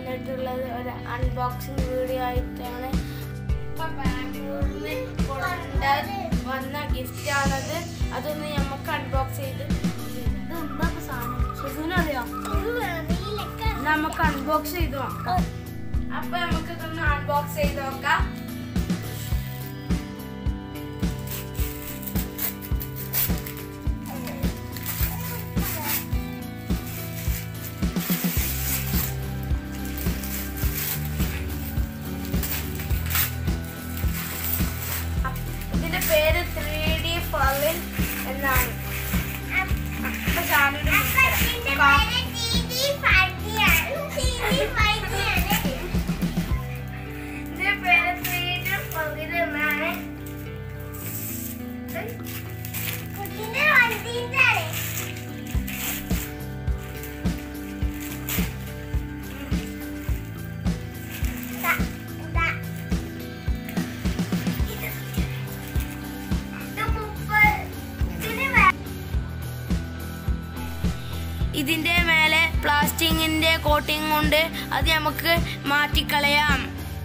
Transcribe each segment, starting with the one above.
വന്നിട്ടുള്ളത് ഒരു unboxing video ആയിട്ടാണ് ഇപ്പൊ ബാംഗ്ലൂരിൽ നിന്ന് കൊണ്ട് വന്ന ഗിഫ്റ്റ് ആണത് അതൊന്ന് നമുക്ക് അൺബോക്സ് ചെയ്ത് അറിയാം നമുക്ക് അൺബോക്സ് ചെയ്ത് നോക്കാം അപ്പൊ നമുക്ക് ഇതൊന്ന് അൺബോക്സ് ചെയ്ത് നോക്കാം ഇതിന്റെ പേര് ത്രീ ഡി ഫർലിൻ എന്നാണ് അപ്പൊ ഷാനുവിന്റെ മിക്സർ. കാ- ഇതിന്റെ പേര് ത്രീ ഡി ഫർലിൻ എന്നാണ് ഇതിന്റെ മേലെ പ്ലാസ്റ്റിക്കിന്റെ കോട്ടിംഗ് ഉണ്ട് അത് നമുക്ക് മാറ്റിക്കളയാം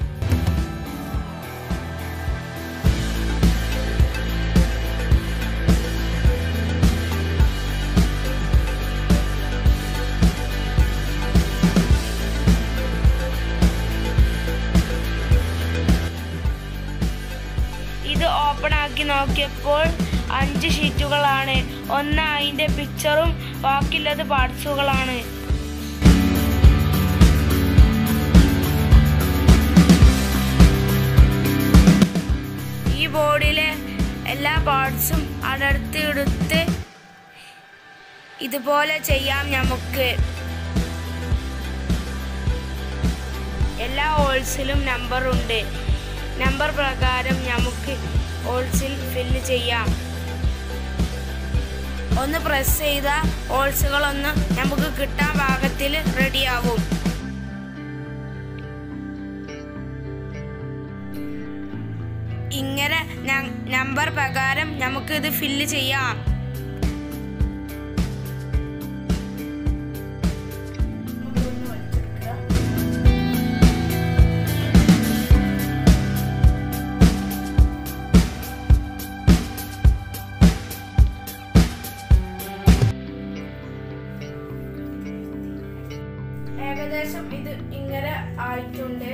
ഇത് ഓപ്പൺ ആക്കി നോക്കിയപ്പോൾ അഞ്ച് ഷീറ്റുകളാണ് ഒന്ന് അതിന്റെ പിക്ചറും ബാക്കിയുള്ളത് പാർട്സുകളാണ് ഈ ബോർഡിലെ എല്ലാ പാർട്സും അടർത്തിയെടുത്ത് ഇതുപോലെ ചെയ്യാം നമുക്ക് എല്ലാ ഹോൾസിലും നമ്പർ ഉണ്ട് നമ്പർ പ്രകാരം നമുക്ക് ഹോൾസിൽ ഫില്ല് ചെയ്യാം ഒന്ന് പ്രസ് ചെയ്ത ഹോൾസുകളൊന്ന് നമുക്ക് കിട്ടാൻ പാകത്തിൽ റെഡിയാവും ഇങ്ങനെ ന- നമ്പർ പ്രകാരം നമുക്ക് ഇത് ഫില്ല് ചെയ്യാം ഏകദേശം ഇത് ഇങ്ങനെ ആയിട്ടുണ്ട്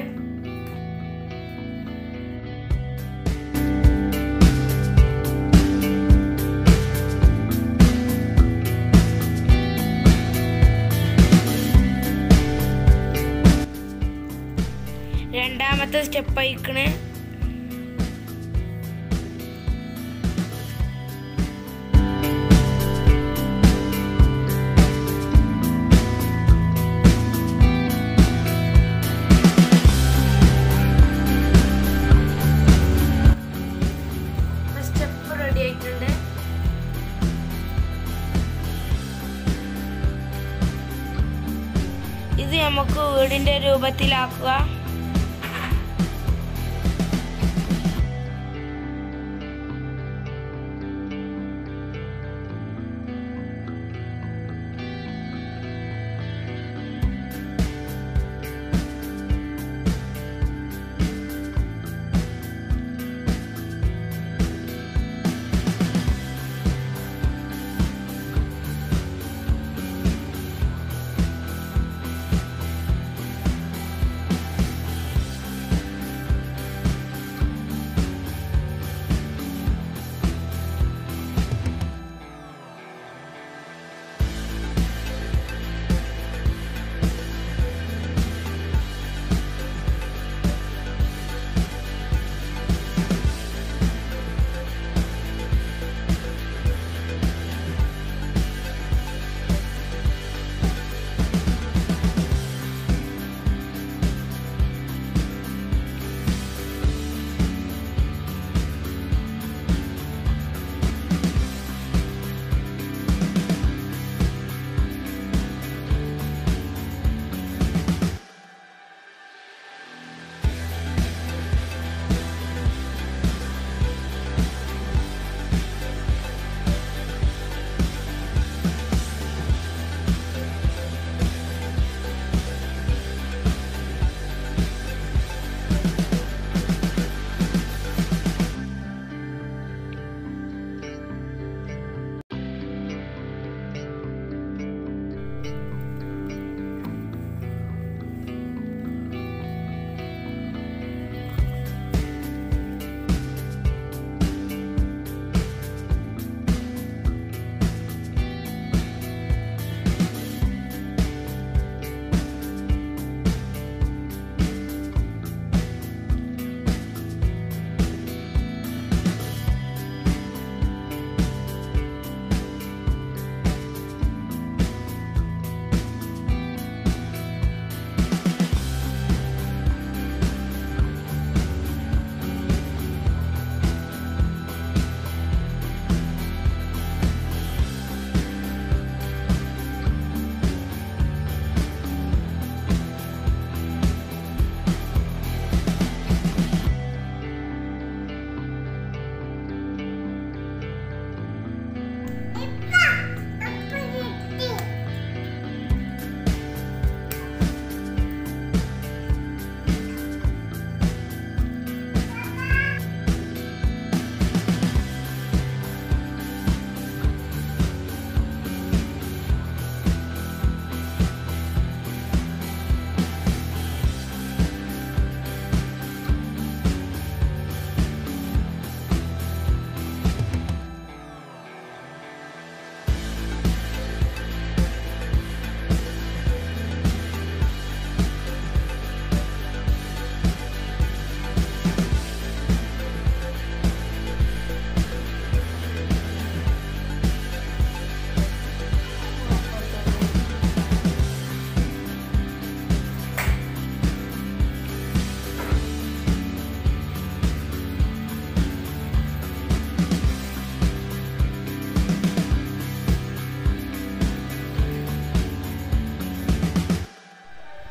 രണ്ടാമത്തെ സ്റ്റെപ്പ് അയക്കണേ സ്റ്റെപ്പ് റെഡി ആയിട്ടുണ്ട് ഇത് നമുക്ക് വീടിന്റെ രൂപത്തിലാക്കുക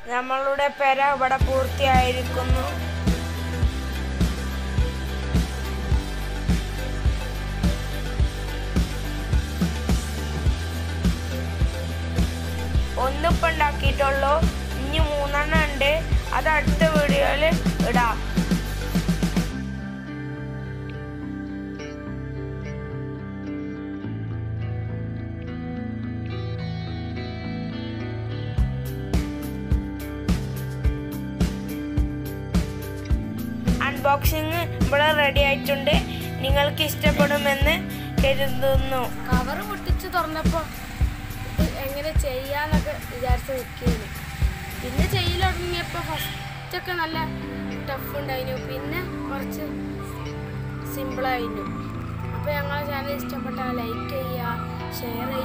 നമ്മളുടെ പെര ഇവിടെ പൂർത്തിയായിരിക്കുന്നു ഒന്നിപ്പം ഉണ്ടാക്കിയിട്ടുള്ളൂ ഇനി മൂന്നെണ്ണം ഉണ്ട് അത് അടുത്ത വീഡിയോയിൽ ഇടാം അൺബോക്സിങ് ഇവിടെ റെഡി ആയിട്ടുണ്ട് നിങ്ങൾക്ക് ഇഷ്ടപ്പെടുമെന്ന് കരുതുന്നു കവർ പൊട്ടിച്ച് തുറന്നപ്പോൾ ഇത് എങ്ങനെ ചെയ്യാന്നൊക്കെ വിചാരിച്ച് നിൽക്കുകയാണ് പിന്നെ ചെയ്യൽ തുടങ്ങിയപ്പോൾ ഫസ്റ്റൊക്കെ നല്ല ടഫ് ഉണ്ടായിരുന്നു പിന്നെ കുറച്ച് സിമ്പിളായിരുന്നു അപ്പോൾ ഞങ്ങളെ ചാനൽ ഇഷ്ടപ്പെട്ടാൽ ലൈക്ക് ചെയ്യുക ഷെയർ